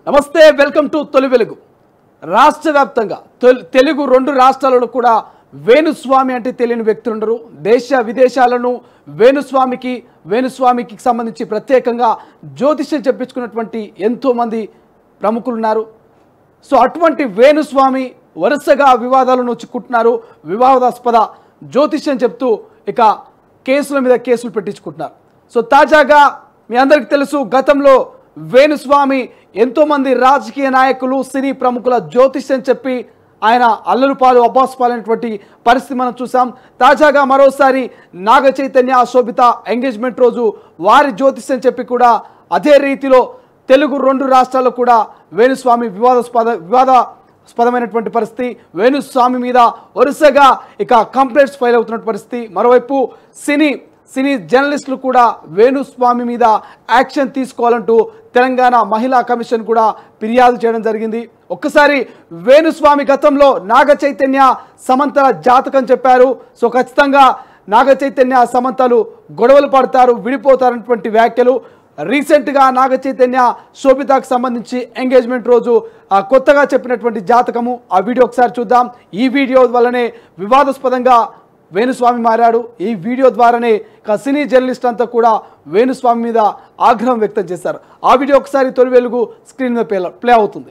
నమస్తే welcome to తొలి వెలుగు రాష్ట్ర వ్యాప్తంగా తొలి- తెలుగు రెండు రాష్ట్రాలలో కూడా వేణుస్వామి అంటే తెలియని వ్యక్తులు ఉండరు దేశ విదేశాలను వేణుస్వామికి వేణుస్వామికి సంబంధించి ప్రత్యేకంగా జ్యోతిష్యం చెప్పించుకున్నటువంటి ఎంతోమంది ప్రముఖులు ఉన్నారు సో అటువంటి వేణుస్వామి వరుసగా వివాదాలను చిక్కుకుంటున్నారు వివాదాస్పద జ్యోతిష్యం చెప్తూ ఇక కేసుల మీద కేసులు పెట్టించుకుంటున్నారు సో తాజాగా మీ అందరికీ తెలుసు గతంలో వేణుస్వామి ఎంతోమంది రాజకీయ నాయకులు సినీ ప్రముఖుల జ్యోతిష్యం చెప్పి ఆయన అల్లలు పాలు అబ్బాస్ పాలైనటువంటి పరిస్థితి మనం చూసాం తాజాగా మరోసారి నాగ చైతన్య శోభిత ఎంగేజ్మెంట్ రోజు వారి జ్యోతిష్యం చెప్పి కూడా అదే రీతిలో తెలుగు రెండు రాష్ట్రాల్లో కూడా వేణుస్వామి వివాదాస్పద వివాదాస్పదమైనటువంటి పరిస్థితి వేణుస్వామి మీద వరుసగా ఇక కంప్లైంట్స్ ఫైల్ అవుతున్న పరిస్థితి మరోవైపు సినీ సినీ జర్నలిస్టులు కూడా వేణుస్వామి మీద యాక్షన్ తీసుకోవాలంటూ తెలంగాణ మహిళా కమిషన్ కూడా ఫిర్యాదు చేయడం జరిగింది ఒక్కసారి వేణుస్వామి గతంలో నాగ చైతన్య సమంతల జాతకం చెప్పారు సో ఖచ్చితంగా నాగ చైతన్య సమంతలు గొడవలు పడతారు విడిపోతారన్నటువంటి వ్యాఖ్యలు రీసెంట్గా నాగ చైతన్య శోభితకు సంబంధించి ఎంగేజ్మెంట్ రోజు ఆ, కొత్తగా చెప్పినటువంటి జాతకము ఆ వీడియో ఒకసారి చూద్దాం ఈ వీడియో వల్లనే వివాదాస్పదంగా వేణుస్వామి మారాడు ఈ వీడియో ద్వారానే ఇక సినీ జర్నలిస్ట్ అంతా కూడా వేణుస్వామి మీద ఆగ్రహం వ్యక్తం చేశారు ఆ వీడియో ఒకసారి తొలి వెలుగు స్క్రీన్ మీద ప్లే ప్లే అవుతుంది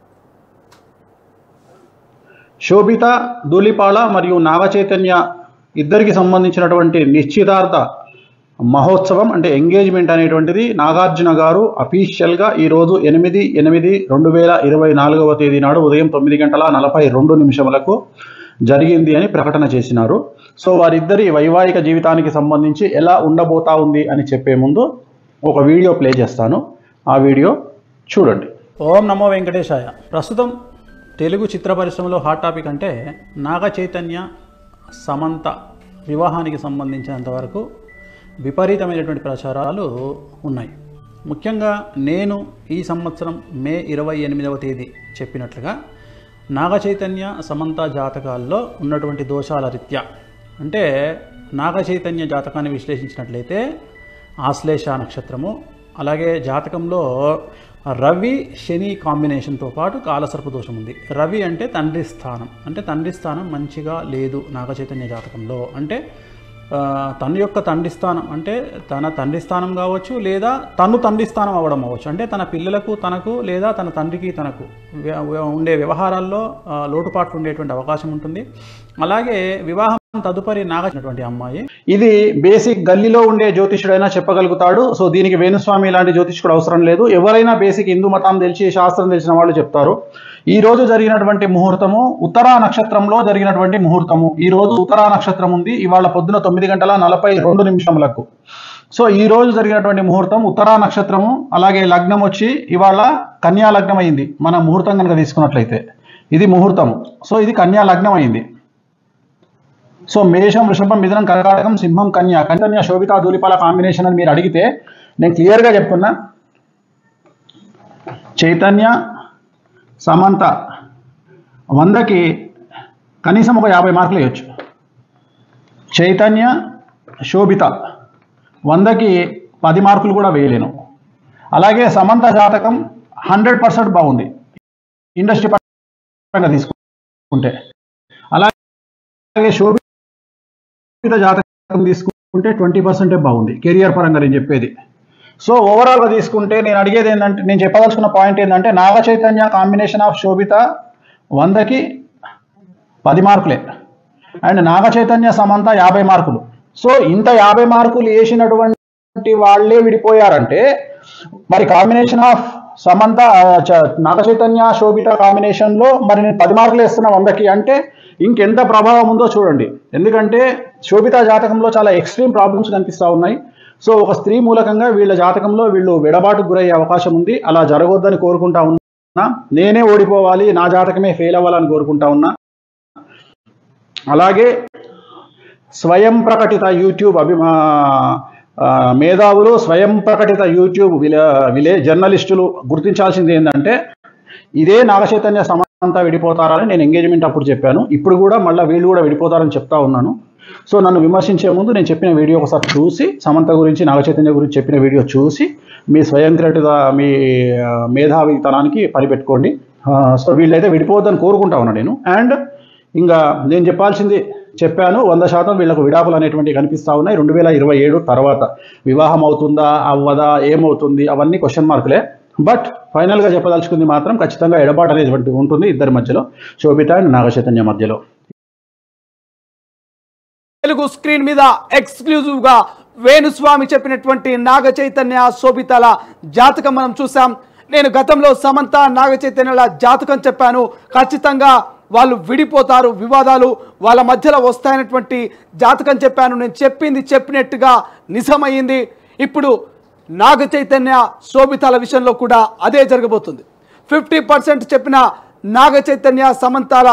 శోభిత ధూళిపాళ మరియు నాగచైతన్య ఇద్దరికి సంబంధించినటువంటి నిశ్చితార్థ మహోత్సవం అంటే ఎంగేజ్మెంట్ అనేటువంటిది నాగార్జున గారు అఫీషియల్గా ఈరోజు ఎనిమిది ఎనిమిది రెండు వేల ఇరవై నాలుగవ తేదీ నాడు ఉదయం తొమ్మిది గంటల నలభై రెండు నిమిషములకు జరిగింది అని ప్రకటన చేసినారు సో వారిద్దరి వైవాహిక జీవితానికి సంబంధించి ఎలా ఉండబోతా ఉంది అని చెప్పే ముందు ఒక వీడియో ప్లే చేస్తాను ఆ వీడియో చూడండి ఓం నమో వెంకటేశాయ ప్రస్తుతం తెలుగు చిత్ర పరిశ్రమలో హాట్ టాపిక్ అంటే నాగ చైతన్య సమంత వివాహానికి సంబంధించినంత వరకు విపరీతమైనటువంటి ప్రచారాలు ఉన్నాయి ముఖ్యంగా నేను ఈ సంవత్సరం మే ఇరవై ఎనిమిదవ తేదీ చెప్పినట్లుగా నాగ చైతన్య సమంత జాతకాల్లో ఉన్నటువంటి దోషాల రీత్యా అంటే నాగ చైతన్య జాతకాన్ని విశ్లేషించినట్లయితే ఆశ్లేష నక్షత్రము అలాగే జాతకంలో రవి శని కాంబినేషన్తో పాటు కాలసర్ప దోషం ఉంది రవి అంటే తండ్రి స్థానం అంటే తండ్రి స్థానం మంచిగా లేదు నాగ చైతన్య జాతకంలో అంటే ఆ, తన యొక్క తండ్రి స్థానం అంటే తన తండ్రి స్థానం కావచ్చు లేదా తను తండ్రి స్థానం అవ్వడం అవ్వచ్చు అంటే తన పిల్లలకు తనకు లేదా తన తండ్రికి తనకు వ్య- వ్య- ఉండే వ్యవహారాల్లో ఆ, లోటుపాట్లు ఉండేటువంటి అవకాశం ఉంటుంది అలాగే వివాహం తదుపరి నాగచ్చినటువంటి అమ్మాయి ఇది బేసిక్ గల్లీలో ఉండే జ్యోతిష్యుడైనా చెప్పగలుగుతాడు సో దీనికి వేణుస్వామి ఇలాంటి జ్యోతిష్కుడు అవసరం లేదు ఎవరైనా బేసిక్ హిందూ మతం తెలిసి శాస్త్రం తెలిసిన వాళ్ళు చెప్తారు ఈ రోజు జరిగినటువంటి ముహూర్తము ఉత్తరా నక్షత్రంలో జరిగినటువంటి ముహూర్తము ఈ రోజు ఉత్తరా నక్షత్రం ఉంది ఇవాళ పొద్దున తొమ్మిది గంటల నలభై రెండు నిమిషములకు సో ఈ రోజు జరిగినటువంటి ముహూర్తం ఉత్తరా నక్షత్రము అలాగే లగ్నం వచ్చి ఇవాళ కన్యా లగ్నం అయింది మన ముహూర్తం కనుక తీసుకున్నట్లయితే ఇది ముహూర్తం సో ఇది కన్యా లగ్నం అయింది సో మేషం వృషభం మిథునం కర్కాటకం సింహం కన్య కన్య శోభిత ధూళిపాల కాంబినేషన్ అని మీరు అడిగితే నేను క్లియర్గా చెప్తున్నా చైతన్య సమంత వందకి కనీసం ఒక యాభై మార్కులు వేయచ్చు చైతన్య శోభిత వందకి పది మార్కులు కూడా వేయలేను అలాగే సమంత జాతకం హండ్రెడ్ పర్సెంట్ బాగుంది ఇండస్ట్రీ పరంగా తీసుకుంటే అలాగే శోభిత జాతకం తీసుకుంటే ట్వంటీ పర్సెంటే బాగుంది కెరియర్ పరంగా నేను చెప్పేది సో ఓవరాల్గా తీసుకుంటే నేను అడిగేది ఏంటంటే నేను చెప్పదలుచుకున్న పాయింట్ ఏంటంటే నాగ చైతన్య కాంబినేషన్ ఆఫ్ శోభిత వందకి పది మార్కులే అండ్ నాగ చైతన్య సమంత యాభై మార్కులు సో ఇంత యాభై మార్కులు వేసినటువంటి వాళ్ళే విడిపోయారంటే మరి కాంబినేషన్ ఆఫ్ సమంత ఆ, చ- నాగ చైతన్య శోభిత కాంబినేషన్లో మరి నేను పది మార్కులు వేస్తున్నా వందకి అంటే ఇంకెంత ప్రభావం ఉందో చూడండి ఎందుకంటే శోభిత జాతకంలో చాలా ఎక్స్ట్రీమ్ ప్రాబ్లమ్స్ కనిపిస్తూ ఉన్నాయి సో ఒక స్త్రీ మూలకంగా వీళ్ళ జాతకంలో వీళ్ళు విడబాటుకు గురయ్యే అవకాశం ఉంది అలా జరగొద్దని కోరుకుంటా ఉన్నా నేనే ఓడిపోవాలి నా జాతకమే ఫెయిల్ అవ్వాలని కోరుకుంటా ఉన్నా అలాగే స్వయం ప్రకటిత యూట్యూబ్ అభిమా ఆ, మేధావులు స్వయం ప్రకటిత యూట్యూబ్ విలే విలే జర్నలిస్టులు గుర్తించాల్సింది ఏంటంటే ఇదే నాగచైతన్య సమంత విడిపోతారని నేను ఎంగేజ్మెంట్ అప్పుడు చెప్పాను ఇప్పుడు కూడా మళ్ళీ వీళ్ళు కూడా విడిపోతారని చెప్తా ఉన్నాను సో నన్ను విమర్శించే ముందు నేను చెప్పిన వీడియో ఒకసారి చూసి సమంత గురించి నాగచైతన్య గురించి చెప్పిన వీడియో చూసి మీ స్వయంక్రటిత మీ ఆ, మేధావితనానికి పనిపెట్టుకోండి ఆ, సో వీళ్ళైతే విడిపోవద్దని కోరుకుంటా ఉన్నా నేను అండ్ ఇంకా నేను చెప్పాల్సింది చెప్పాను వంద శాతం వీళ్ళకు విడాకులు అనేటువంటివి కనిపిస్తూ ఉన్నాయి రెండు వేల ఇరవై ఏడు తర్వాత వివాహం అవుతుందా అవ్వదా ఏమవుతుంది అవన్నీ క్వశ్చన్ మార్కులే బట్ ఫైనల్గా చెప్పదలుచుకుంది మాత్రం ఖచ్చితంగా ఎడబాటు అనేటువంటి ఉంటుంది ఇద్దరి మధ్యలో శోభిత అండ్ నాగచైతన్య మధ్యలో తెలుగు స్క్రీన్ మీద ఎక్స్క్లూజివ్ గా వేణుస్వామి చెప్పినటువంటి నాగ చైతన్య శోభితల జాతకం మనం చూసాం నేను గతంలో సమంత నాగ చైతన్యల జాతకం చెప్పాను ఖచ్చితంగా వాళ్ళు విడిపోతారు వివాదాలు వాళ్ళ మధ్యలో వస్తాయనేటువంటి జాతకం చెప్పాను నేను చెప్పింది చెప్పినట్టుగా నిజమయ్యింది ఇప్పుడు నాగ చైతన్య శోభితల విషయంలో కూడా అదే జరగబోతుంది ఫిఫ్టీ పర్సెంట్ చెప్పిన నాగ చైతన్య సమంతాల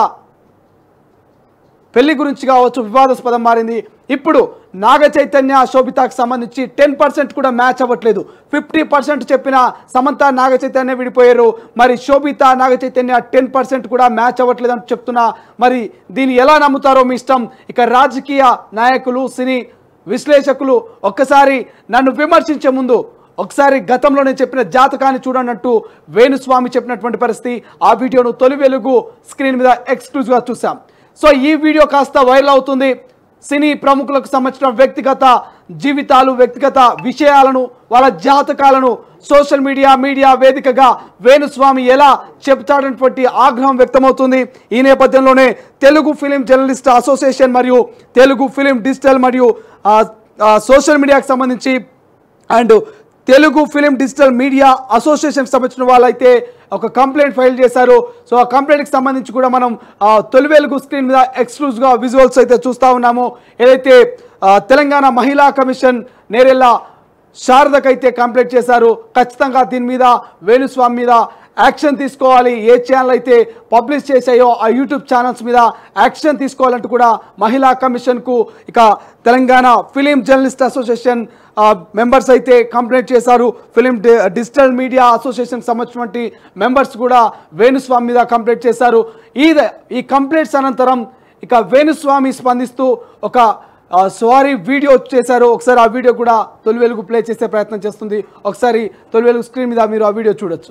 పెళ్లి గురించి కావచ్చు వివాదాస్పదం మారింది ఇప్పుడు నాగ చైతన్య శోభితకు సంబంధించి టెన్ పర్సెంట్ కూడా మ్యాచ్ అవ్వట్లేదు ఫిఫ్టీ పర్సెంట్ చెప్పిన సమంత నాగ చైతన్య విడిపోయారు మరి శోభిత నాగ చైతన్య టెన్ పర్సెంట్ కూడా మ్యాచ్ అవ్వట్లేదు అని చెప్తున్నా మరి దీన్ని ఎలా నమ్ముతారో మీ ఇష్టం ఇక రాజకీయ నాయకులు సినీ విశ్లేషకులు ఒక్కసారి నన్ను విమర్శించే ముందు ఒకసారి గతంలో నేను చెప్పిన జాతకాన్ని చూడనట్టు వేణుస్వామి చెప్పినటువంటి పరిస్థితి ఆ వీడియోను తొలి వెలుగు స్క్రీన్ మీద ఎక్స్క్లూజివ్గా చూసాం సో ఈ వీడియో కాస్త వైరల్ అవుతుంది సినీ ప్రముఖులకు సంబంధించిన వ్యక్తిగత జీవితాలు వ్యక్తిగత విషయాలను వాళ్ళ జాతకాలను సోషల్ మీడియా మీడియా వేదికగా వేణుస్వామి ఎలా చెప్తాడనేటువంటి ఆగ్రహం వ్యక్తమవుతుంది ఈ నేపథ్యంలోనే తెలుగు ఫిలిం జర్నలిస్ట్ అసోసియేషన్ మరియు తెలుగు ఫిలిం డిజిటల్ మరియు ఆ, ఆ, సోషల్ మీడియాకి సంబంధించి and Telugu film digital media అసోసియేషన్కి సంబంధించిన వాళ్ళైతే ఒక కంప్లైంట్ ఫైల్ చేశారు సో ఆ కంప్లైంట్కి సంబంధించి కూడా మనం ఆ, తొలి వెలుగు స్క్రీన్ మీద ఎక్స్క్లూజ్గా విజువల్స్ అయితే చూస్తూ ఉన్నాము ఏదైతే ఆ, తెలంగాణ మహిళా కమిషన్ నేరెళ్ళ శారదకైతే కంప్లైంట్ చేశారు ఖచ్చితంగా దీని మీద వేణుస్వామి మీద యాక్షన్ తీసుకోవాలి ఏ ఛానల్ అయితే పబ్లిష్ చేసాయో ఆ యూట్యూబ్ ఛానల్స్ మీద యాక్షన్ తీసుకోవాలంటూ కూడా మహిళా కమిషన్కు ఇక Telangana film journalist association members అయితే కంప్లైంట్ చేశారు ఫిలిం డి- డిజిటల్ మీడియా అసోసియేషన్కి సంబంధించినటువంటి మెంబర్స్ కూడా వేణుస్వామి మీద కంప్లైంట్ చేశారు ఈ ఈ కంప్లైంట్స్ అనంతరం ఇక వేణుస్వామి స్పందిస్తూ ఒక ఆ, సారీ వీడియో చేశారు ఒకసారి ఆ వీడియో కూడా తొలి వెలుగు ప్లే చేసే ప్రయత్నం చేస్తుంది ఒకసారి తొలి వెలుగు స్క్రీన్ మీద మీరు ఆ వీడియో చూడొచ్చు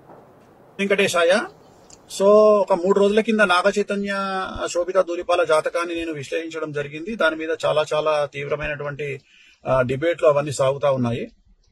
వెంకటేశాయ సో ఒక మూడు రోజుల కింద నాగ చైతన్య శోభిత దూలిపాల జాతకాన్ని నేను విశ్లేషించడం జరిగింది దాని మీద చాలా చాలా తీవ్రమైనటువంటి ఆ, డిబేట్లు అవన్నీ సాగుతా ఉన్నాయి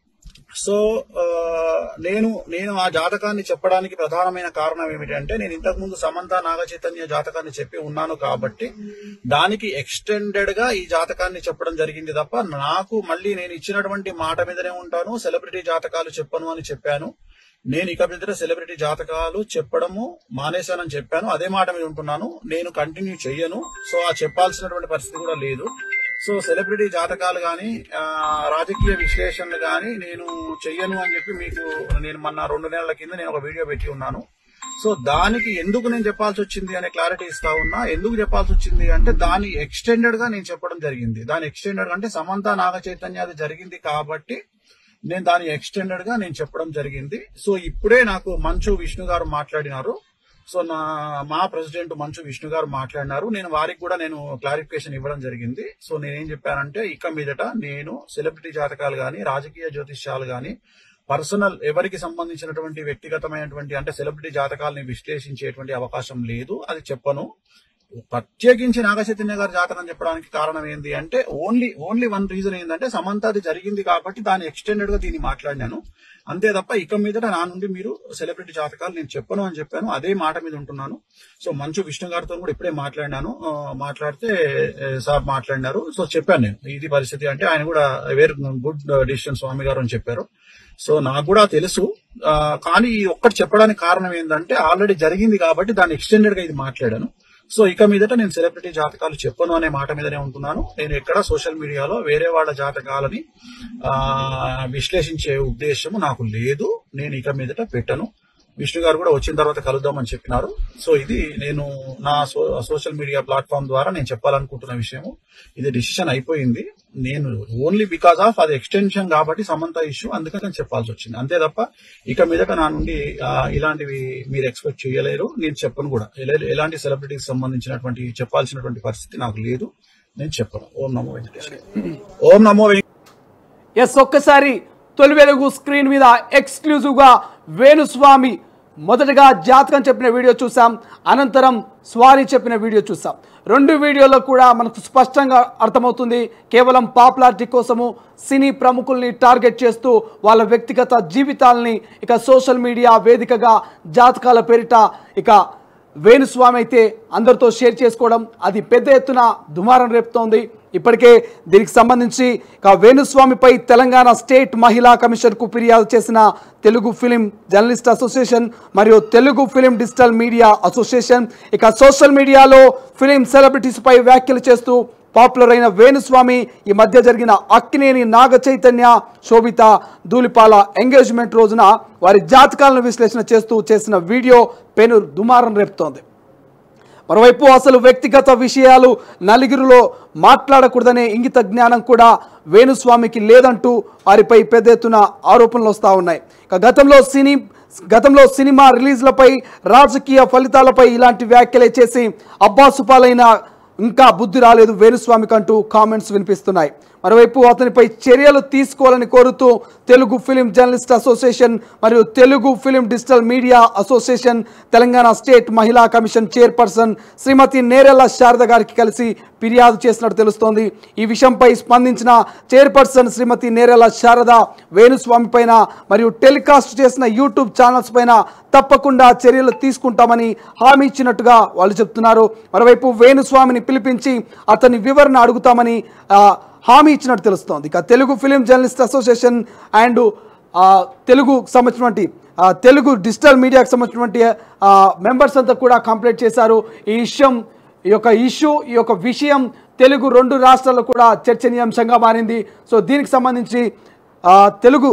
సో ఆ, నేను నేను ఆ జాతకాన్ని చెప్పడానికి ప్రధానమైన కారణం ఏమిటంటే నేను ఇంతకు ముందు సమంత నాగ చైతన్య జాతకాన్ని చెప్పి ఉన్నాను కాబట్టి దానికి ఎక్స్టెండెడ్ గా ఈ జాతకాన్ని చెప్పడం జరిగింది తప్ప నాకు మళ్ళీ నేను ఇచ్చినటువంటి మాట మీదనే ఉంటాను సెలబ్రిటీ జాతకాలు చెప్పను అని చెప్పాను నేను ఇక మీద సెలబ్రిటీ జాతకాలు చెప్పడము మానేశానని చెప్పాను అదే మాట మీద ఉంటున్నాను నేను కంటిన్యూ చెయ్యను సో ఆ చెప్పాల్సినటువంటి పరిస్థితి కూడా లేదు సో సెలబ్రిటీ జాతకాలు గాని ఆ, రాజకీయ విశ్లేషణలు గాని నేను చెయ్యను అని చెప్పి మీకు నేను మొన్న రెండు నెలల కింద నేను ఒక వీడియో పెట్టి ఉన్నాను సో దానికి ఎందుకు నేను చెప్పాల్సి వచ్చింది అనే క్లారిటీ ఇస్తా ఉన్నా ఎందుకు చెప్పాల్సి వచ్చింది అంటే దాని ఎక్స్టెండెడ్ గా నేను చెప్పడం జరిగింది దాని ఎక్స్టెండెడ్ అంటే సమంత నాగ చైతన్య అది జరిగింది కాబట్టి నేను దాని ఎక్స్టెండెడ్ గా నేను చెప్పడం జరిగింది సో ఇప్పుడే నాకు మంచు విష్ణు గారు మాట్లాడినారు సో నా మా ప్రెసిడెంట్ మంచు విష్ణు గారు మాట్లాడినారు నేను వారికి కూడా నేను క్లారిఫికేషన్ ఇవ్వడం జరిగింది సో నేనేం చెప్పానంటే ఇక మీదట నేను సెలబ్రిటీ జాతకాలు గాని రాజకీయ జ్యోతిష్యాలు గాని పర్సనల్ ఎవరికి సంబంధించినటువంటి వ్యక్తిగతమైనటువంటి అంటే సెలబ్రిటీ జాతకాలని విశ్లేషించేటువంటి అవకాశం లేదు అది చెప్పను ప్రత్యేకించి నాగచైతన్య గారి జాతకం చెప్పడానికి కారణం ఏంటి అంటే ఓన్లీ ఓన్లీ వన్ రీజన్ ఏంటంటే సమంత అది జరిగింది కాబట్టి దాన్ని ఎక్స్టెండెడ్ గా దీన్ని మాట్లాడినాను అంతే తప్ప ఇక మీదట నా నుండి మీరు సెలబ్రిటీ జాతకాలు నేను చెప్పను అని చెప్పాను అదే మాట మీద ఉంటున్నాను సో మంచు విష్ణు గారితో కూడా ఇప్పుడే మాట్లాడినాను ఆ, మాట్లాడితే ఏ, సార్ మాట్లాడినారు సో చెప్పాను నేను ఇది పరిస్థితి అంటే ఆయన కూడా వేర్ గుడ్ డిసిషన్ స్వామి గారు అని చెప్పారు సో నాకు కూడా తెలుసు ఆ, కానీ ఈ ఒక్కటి చెప్పడానికి కారణం ఏంటంటే ఆల్రెడీ జరిగింది కాబట్టి దాన్ని ఎక్స్టెండెడ్ గా ఇది మాట్లాడాను సో ఇక మీదట నేను సెలబ్రిటీ జాతకాలు చెప్పను అనే మాట మీదనే ఉంటున్నాను నేను ఎక్కడ సోషల్ మీడియాలో వేరే వాళ్ళ జాతకాలని ఆ విశ్లేషించే ఉద్దేశం నాకు లేదు నేను ఇక మీదట పెట్టను విష్ణు గారు కూడా వచ్చిన తర్వాత కలుద్దామని చెప్పినారు సో ఇది నేను నా సో సోషల్ మీడియా ప్లాట్ఫామ్ ద్వారా నేను చెప్పాలనుకుంటున్న విషయము ఇది డిసిషన్ అయిపోయింది నేను ఓన్లీ బికాస్ ఆఫ్ అది ఎక్స్టెన్షన్ కాబట్టి సమంత ఇష్యూ అందుకని నేను చెప్పాల్సి వచ్చింది అంతే తప్ప ఇక మీదట నా నుండి ఆ, ఇలాంటివి మీరు ఎక్స్పెక్ట్ చేయలేరు నేను చెప్పను కూడా ఎల- ఎలాంటి సెలబ్రిటీకి సంబంధించినటువంటి చెప్పాల్సినటువంటి పరిస్థితి నాకు లేదు నేను చెప్పను ఓం నమో వెంకటేశ్వర ఓం నమో వెంకటేశ్వర ఎస్ ఒక్కసారి తొలి వెలుగు స్క్రీన్ మీద ఎక్స్క్లూజివ్గా వేణుస్వామి మొదటగా జాతకం చెప్పిన వీడియో చూసాం అనంతరం స్వారీ చెప్పిన వీడియో చూసాం రెండు వీడియోలో కూడా మనకు స్పష్టంగా అర్థమవుతుంది కేవలం పాపులారిటీ కోసము సినీ ప్రముఖుల్ని టార్గెట్ చేస్తూ వాళ్ళ వ్యక్తిగత జీవితాలని ఇక సోషల్ మీడియా వేదికగా జాతకాల పేరిట ఇక వేణుస్వామి అయితే అందరితో షేర్ చేసుకోవడం అది పెద్ద ఎత్తున దుమారం రేపుతోంది ఇప్పటికే దీనికి సంబంధించి ఇక వేణుస్వామిపై తెలంగాణ స్టేట్ మహిళా కమిషన్కు ఫిర్యాదు చేసిన తెలుగు ఫిలిం జర్నలిస్ట్ అసోసియేషన్ మరియు Telugu film digital media association ఇక సోషల్ మీడియాలో ఫిలిం సెలబ్రిటీస్పై వ్యాఖ్యలు చేస్తూ పాపులర్ అయిన వేణుస్వామి ఈ మధ్య జరిగిన అక్కినేని నాగ చైతన్య శోభిత ధూళిపాల ఎంగేజ్మెంట్ రోజున వారి జాతకాలను విశ్లేషణ చేస్తూ చేసిన వీడియో పెను దుమారం రేపుతోంది మరోవైపు అసలు వ్యక్తిగత విషయాలు నలుగురిలో మాట్లాడకూడదనే ఇంగిత జ్ఞానం కూడా వేణుస్వామికి లేదంటూ వారిపై పెద్ద ఎత్తున ఆరోపణలు వస్తూ ఉన్నాయి ఇక గతంలో సినీ గతంలో సినిమా రిలీజ్లపై రాజకీయ ఫలితాలపై ఇలాంటి వ్యాఖ్యలే చేసి అబ్బాసుపాలైన ఇంకా బుద్ధి రాలేదు వేణుస్వామికి అంటూ కామెంట్స్ వినిపిస్తున్నాయి మరోవైపు అతనిపై చర్యలు తీసుకోవాలని కోరుతూ తెలుగు ఫిలిం జర్నలిస్ట్ అసోసియేషన్ మరియు Telugu film digital media association Telangana state Mahila commission chairperson Shrimati Nerella Sharada గారికి కలిసి ఫిర్యాదు చేసినట్టు తెలుస్తోంది ఈ విషయంపై స్పందించిన చైర్పర్సన్ శ్రీమతి నేరెల్ల శారద వేణుస్వామి పైన మరియు టెలికాస్ట్ చేసిన యూట్యూబ్ ఛానల్స్ పైన తప్పకుండా చర్యలు తీసుకుంటామని హామీ ఇచ్చినట్టుగా వాళ్ళు చెప్తున్నారు మరోవైపు వేణుస్వామిని పిలిపించి అతని వివరణ అడుగుతామని ఆ, హామీ ఇచ్చినట్టు తెలుస్తోంది ఇక Telugu film journalist association and ఆ, తెలుగు సంబంధించినటువంటి ఆ, తెలుగు డిజిటల్ మీడియాకు సంబంధించినటువంటి ఆ, మెంబర్స్ అంతా కూడా కంప్లైంట్ చేశారు ఈ విషయం ఈ యొక్క ఇష్యూ ఈ యొక్క విషయం తెలుగు రెండు రాష్ట్రాల్లో కూడా చర్చనీయాంశంగా మారింది సో దీనికి సంబంధించి ఆ, తెలుగు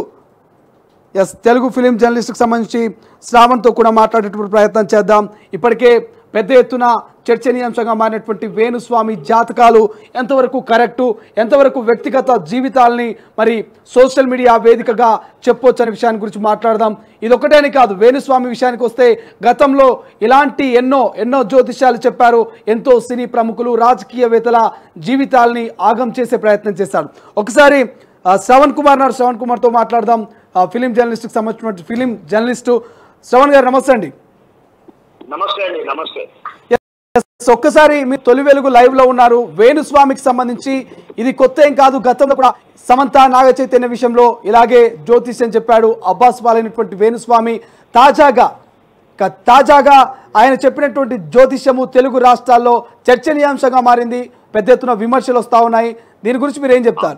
ఎస్ తెలుగు ఫిలిం జర్నలిస్ట్కి సంబంధించి శ్రావణ్తో కూడా మాట్లాడేటువంటి ప్రయత్నం చేద్దాం ఇప్పటికే పెద్ద ఎత్తున చర్చనీయాంశంగా మారినటువంటి వేణుస్వామి జాతకాలు ఎంతవరకు కరెక్టు ఎంతవరకు వ్యక్తిగత జీవితాలని మరి సోషల్ మీడియా వేదికగా చెప్పొచ్చు అనే విషయాన్ని గురించి మాట్లాడదాం ఇదొకటేనే కాదు వేణుస్వామి విషయానికి వస్తే గతంలో ఇలాంటి ఎన్నో ఎన్నో జ్యోతిష్యాలు చెప్పారు ఎంతో సినీ ప్రముఖులు రాజకీయవేత్తల జీవితాల్ని ఆగం చేసే ప్రయత్నం చేశాడు ఒకసారి ఆ, శ్రవణ్ కుమార్ నాడు శ్రవణ్ కుమార్తో మాట్లాడదాం ఆ, ఫిలిం జర్నలిస్ట్కి సంబంధించిన ఫిలిం జర్నలిస్టు శ్రవణ్ గారు నమస్తే అండి నమస్తే అండి నమస్తే ఎస్, ఒక్కసారి మీ తొలి వెలుగు లైవ్ లో ఉన్నారు వేణుస్వామికి సంబంధించి ఇది కొత్త ఏం కాదు గతంలో కూడా సమంత నాగ చైతన్య విషయంలో ఇలాగే జ్యోతిష్యం చెప్పాడు అబ్బాస్ పాలైనటువంటి వేణుస్వామి తాజాగా ఇక తాజాగా ఆయన చెప్పినటువంటి జ్యోతిష్యము తెలుగు రాష్ట్రాల్లో చర్చనీయాంశంగా మారింది పెద్ద ఎత్తున విమర్శలు వస్తూ ఉన్నాయి దీని గురించి మీరు ఏం చెప్తారు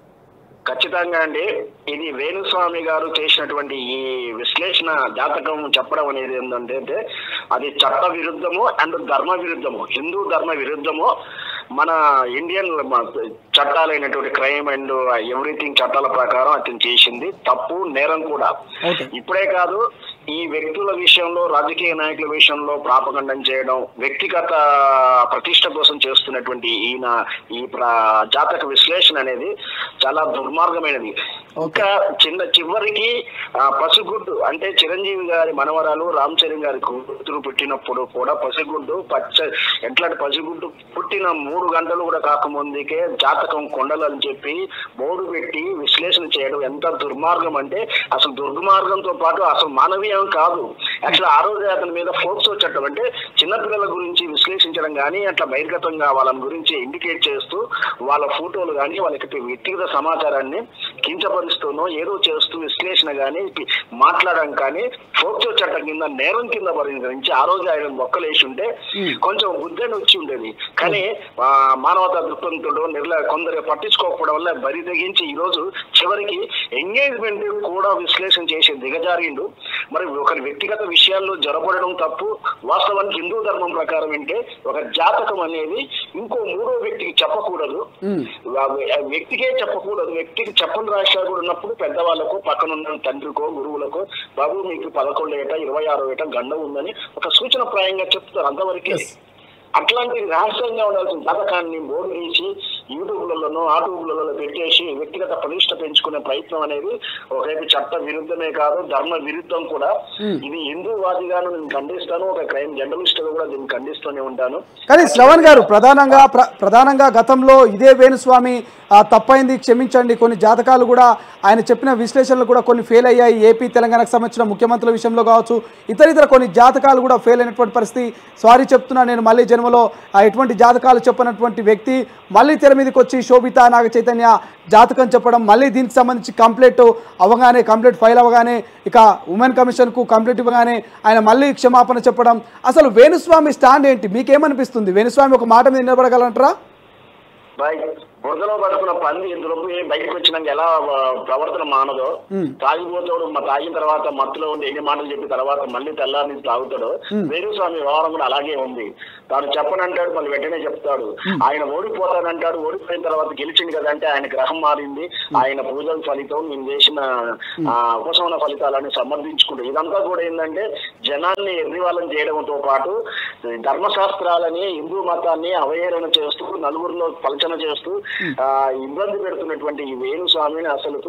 ఖచ్చితంగా అండి ఇది వేణుస్వామి గారు చేసినటువంటి ఈ విశ్లేషణ జాతకం చెప్పడం అనేది ఏంటంటే అంటే అది చట్ట విరుద్ధము అండ్ ధర్మ విరుద్ధము హిందూ ధర్మ విరుద్ధము మన ఇండియన్ మ- చట్టాలైనటువంటి క్రైమ్ అండ్ ఎవ్రీథింగ్ చట్టాల ప్రకారం అతను చేసింది తప్పు నేరం కూడా ఓకే. ఇప్పుడే కాదు ఈ వ్యక్తుల విషయంలో రాజకీయ నాయకుల విషయంలో ప్రాపగండం చేయడం వ్యక్తిగత ప్రతిష్ట కోసం చేస్తున్నటువంటి ఈయన ఈ ప్ర- జాతక విశ్లేషణ అనేది చాలా దుర్మార్గమైనది ఇంకా చిన్న చివరికి ఆ, పసిగుడ్డు అంటే చిరంజీవి గారి మనవరాలు రామ్ చరణ్ గారి కూతురు పుట్టినప్పుడు కూడా పసిగుడ్డు పచ్చ ఎట్లాంటి పసిగుడ్డు పుట్టిన మూడు గంటలు కూడా కాకముందుకే జాతకం కొండలు అని చెప్పి బోర్డు పెట్టి విశ్లేషణ చేయడం ఎంత దుర్మార్గం అంటే అసలు దుర్మార్గంతో పాటు అసలు మానవీయం కాదు యాక్చువల్ ఆ రోజే అతని మీద ఫోక్సో చట్టం అంటే చిన్నపిల్లల గురించి విశ్లేషించడం కానీ అట్లా బహిర్గతంగా వాళ్ళని గురించి ఇండికేట్ చేస్తూ వాళ్ళ ఫోటోలు కానీ వాళ్ళకి వ్యక్తిగత సమాచారాన్ని కించపరుస్తూనో ఏదో చేస్తూ విశ్లేషణ కానీ మాట్లాడడం కానీ ఫోక్సో చట్టం కింద నేరం కింద పరిగణించి ఆ రోజు ఆయన మొక్కలేసి ఉంటే కొంచెం బుద్ధని వచ్చి ఉండేది కానీ ఆ, మానవతా దృక్పథంతో నిర్ల కొందరు పట్టించుకోకపోవడం వల్ల బరి తెగించి ఈ రోజు చివరికి ఎంగేజ్మెంట్ కూడా విశ్లేషణ చేసి దిగజారిండు మరి ఒకరి వ్యక్తిగత విషయాల్లో జరపడడం తప్పు వాస్తవానికి హిందూ ధర్మం ప్రకారం అంటే ఒక జాతకం అనేది ఇంకో మూడో వ్యక్తికి చెప్పకూడదు వా- ఆ వ్యక్తికే చెప్పకూడదు వ్యక్తికి చెప్పని రాష్ట్రాలు కూడా ఉన్నప్పుడు పెద్దవాళ్ళకు పక్కన ఉన్న తండ్రికో గురువులకో బాబు మీకు పదకొండు ఏట ఇరవై ఆరో ఏట గండం ఉందని ఒక సూచన ప్రాయంగా చెప్తారు అంతవరకే అట్లాంటి రహస్యంగా ఉండాల్సిన పథకాన్ని బోర్డు వేసి యూట్యూబ్లలో ఆటూబ్లలో పెట్టేసి వ్యక్తిగత ప్రతిష్ట పెంచుకునే ప్రయత్నం అనేది ఒకవైపు చట్ట విరుద్ధమే కాదు ధర్మ విరుద్ధం కూడా ఇది హిందూవాదిగాను నేను ఖండిస్తాను ఒక క్రైమ్ జర్నలిస్ట్ గా కూడా దీన్ని ఖండిస్తూనే ఉంటాను కానీ శ్రవణ్ గారు ప్రధానంగా ప్ర- ప్రధానంగా గతంలో ఇదే వేణుస్వామి ఆ, తప్పైంది క్షమించండి కొన్ని జాతకాలు కూడా ఆయన చెప్పిన విశ్లేషణలు కూడా కొన్ని ఫెయిల్ అయ్యాయి ఏపీ తెలంగాణకు సంబంధించిన ముఖ్యమంత్రుల విషయంలో కావచ్చు ఇతర ఇతర కొన్ని జాతకాలు కూడా ఫెయిల్ అయినటువంటి పరిస్థితి సారీ చెప్తున్నా నేను మళ్ళీ జన్మలో ఆ, ఎటువంటి జాతకాలు చెప్పనటువంటి వ్యక్తి మళ్ళీ తెర మీదకి వచ్చి శోభిత నాగ చైతన్య జాతకం చెప్పడం మళ్ళీ దీనికి సంబంధించి కంప్లైంట్ అవ్వగానే కంప్లైంట్ ఫైల్ అవ్వగానే ఇక ఉమెన్ కమిషన్కు కంప్లైంట్ ఇవ్వగానే ఆయన మళ్ళీ క్షమాపణ చెప్పడం అసలు వేణుస్వామి స్టాండ్ ఏంటి మీకేమనిపిస్తుంది వేణుస్వామి ఒక మాట మీద నిలబడగలంటారా బై- బురదలో పడుకున్న పంది ఇందులో బయటకు వచ్చినాక ఎలా ఆ, ప్రవర్తన మానదో తాగిపోతాడు మా తాగిన తర్వాత మత్తులో ఉండి ఎన్ని మాటలు చెప్పిన తర్వాత మళ్ళీ తెల్లారి నుంచి తాగుతాడు వేణుస్వామి వ్యవహారం కూడా అలాగే ఉంది తాను చెప్పనంటాడు మళ్ళీ వెంటనే చెప్తాడు ఆయన ఓడిపోతానంటాడు ఓడిపోయిన తర్వాత గెలిచింది కదంటే ఆయన గ్రహం మారింది ఆయన పూజల ఫలితం నేను చేసిన ఆ, ఉపశమన ఫలితాలని సమర్థించుకుంటూ ఇదంతా కూడా ఏంటంటే జనాన్ని ఎర్రివాళ్ళని చేయడంతో పాటు ధర్మశాస్త్రాలని హిందూ మతాన్ని అవహేళన చేస్తూ నలుగురిలో పలచన చేస్తూ ఆ, ఇబ్బంది పెడుతున్నటువంటి ఈ వేణుస్వామిని అసలు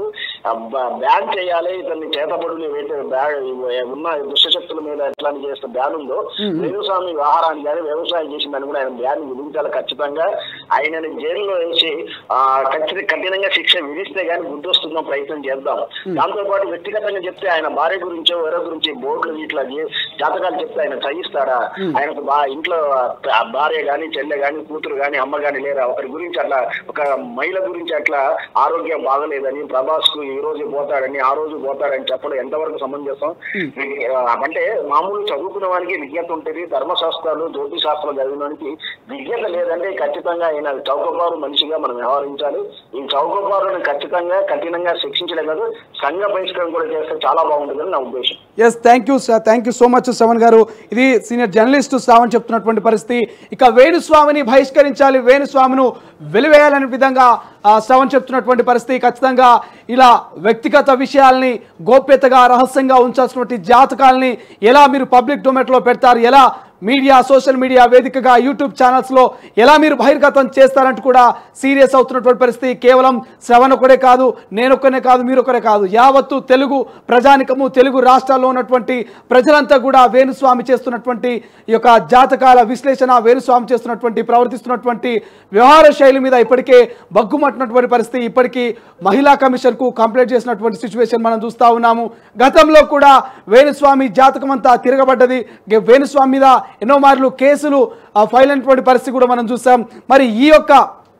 బ్యాన్ చేయాలి ఇతన్ని చేతబడులు ఏవైతే బ్యా- ఉన్న దుష్టశక్తుల మీద ఎట్లా చేస్తే బ్యాన్ ఉందో వేణుస్వామి వ్యవహారాన్ని కానీ వ్యవసాయం చేసిన దాన్ని కూడా ఆయన బ్యాన్ విధించాలి ఖచ్చితంగా ఆయనని జైల్లో వేసి ఆ, ఖచ్చితంగా కఠినంగా శిక్ష విధిస్తే గానీ బుద్ధి వస్తుందో ప్రయత్నం చేద్దాం దాంతో పాటు వ్యక్తిగతంగా చెప్తే ఆయన భార్య గురించో వేరే గురించి బోర్డులు ఇట్లా చే- జాతకాలు చెప్తే ఆయన చయిస్తాడా ఆయనకు బా ఇంట్లో ఆ భార్య గాని చెల్లె గాని కూతురు గాని అమ్మ గాని లేరా ఒకరి గురించి అట్లా ఒక మహిళ గురించి అట్లా ఆరోగ్యం బాగలేదని ప్రభాస్ కు ఈ రోజు పోతాడని ఆ రోజు పోతాడని చెప్పడం ఎంతవరకు సమంజసం ఆ, అంటే మామూలు చదువుకున్న వానికి విజ్ఞత ఉంటుంది ధర్మశాస్త్రాలు జ్యోతిష్ శాస్త్రాలు చదివిన వానికి విజ్ఞత లేదంటే ఖచ్చితంగా ఆయన చౌకబారు మనిషిగా మనం వ్యవహరించాలి ఈ చౌకబారుని ఖచ్చితంగా కఠినంగా శిక్షించడం కాదు సంఘ బహిష్కరణ కూడా చేస్తే చాలా బాగుంటుందని నా ఉద్దేశం yes thank you sir thank you so much Shravan గారు ఇది సీనియర్ జర్నలిస్ట్ శ్రావణ్ చెప్తున్నటువంటి పరిస్థితి ఇక వేణుస్వామిని బహిష్కరించాలి వేణుస్వామిను వెలివేయాలనే విధంగా ఆ, శ్రవణ్ చెప్తున్నటువంటి పరిస్థితి ఖచ్చితంగా ఇలా వ్యక్తిగత విషయాల్ని గోప్యతగా రహస్యంగా ఉంచాల్సినటువంటి జాతకాలని ఎలా మీరు పబ్లిక్ డొమెట్లో పెడతారు ఎలా మీడియా సోషల్ మీడియా వేదికగా యూట్యూబ్ ఛానల్స్లో ఎలా మీరు బహిర్గతం చేస్తారంటూ కూడా సీరియస్ అవుతున్నటువంటి పరిస్థితి కేవలం శ్రవణ్ ఒకడే కాదు నేను ఒక్కనే కాదు మీరు ఒకరే కాదు యావత్తు తెలుగు ప్రజానికము తెలుగు రాష్ట్రాల్లో ఉన్నటువంటి ప్రజలంతా కూడా వేణుస్వామి చేస్తున్నటువంటి ఈ యొక్క జాతకాల విశ్లేషణ వేణుస్వామి చేస్తున్నటువంటి ప్రవర్తిస్తున్నటువంటి వ్యవహార శైలి మీద ఇప్పటికే బగ్గుమట్టినటువంటి పరిస్థితి ఇప్పటికీ మహిళా కమిషన్కు కంప్లైంట్ చేసినటువంటి సిచ్యువేషన్ మనం చూస్తూ ఉన్నాము గతంలో కూడా వేణుస్వామి జాతకం అంతా తిరగబడ్డది గె- వేణుస్వామి మీద ఎన్నో మార్లు కేసులు ఆ, ఫైల్ అయినటువంటి పరిస్థితి కూడా మనం చూసాం మరి ఈ యొక్క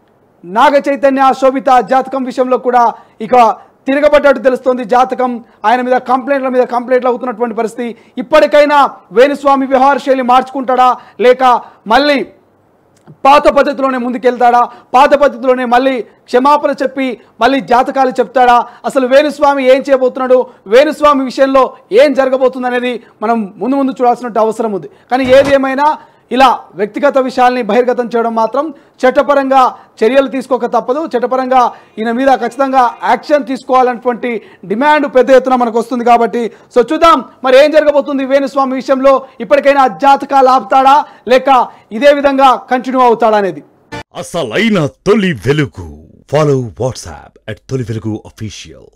నాగ చైతన్య శోభిత జాతకం విషయంలో కూడా ఇక తిరగబడ్డట్టు తెలుస్తోంది జాతకం ఆయన మీద కంప్లైంట్ల మీద కంప్లైంట్లు అవుతున్నటువంటి పరిస్థితి ఇప్పటికైనా వేణుస్వామి వ్యవహార శైలి మార్చుకుంటాడా లేక మళ్ళీ పాత పద్ధతిలోనే ముందుకెళ్తాడా పాత పద్ధతిలోనే మళ్ళీ క్షమాపణ చెప్పి మళ్ళీ జాతకాలు చెప్తాడా అసలు వేణుస్వామి ఏం చేయబోతున్నాడు వేణుస్వామి విషయంలో ఏం జరగబోతుంది అనేది మనం ముందు ముందు చూడాల్సిన అవసరం ఉంది కానీ ఏది ఏమైనా ఇలా వ్యక్తిగత విషయాల్ని బహిర్గతం చేయడం మాత్రం చట్టపరంగా చర్యలు తీసుకోక తప్పదు చట్టపరంగా ఈయన మీద ఖచ్చితంగా యాక్షన్ తీసుకోవాలన్నటువంటి డిమాండ్ పెద్ద ఎత్తున మనకు వస్తుంది కాబట్టి సో చూద్దాం మరి ఏం జరగబోతుంది వేణుస్వామి విషయంలో ఇప్పటికైనా జాతకాలు ఆపుతాడా లేక ఇదే విధంగా కంటిన్యూ అవుతాడా అనేది అసలైన తొలి వెలుగు ఫాలో వాట్సాప్ అట్ తొలి వెలుగు అఫీషియల్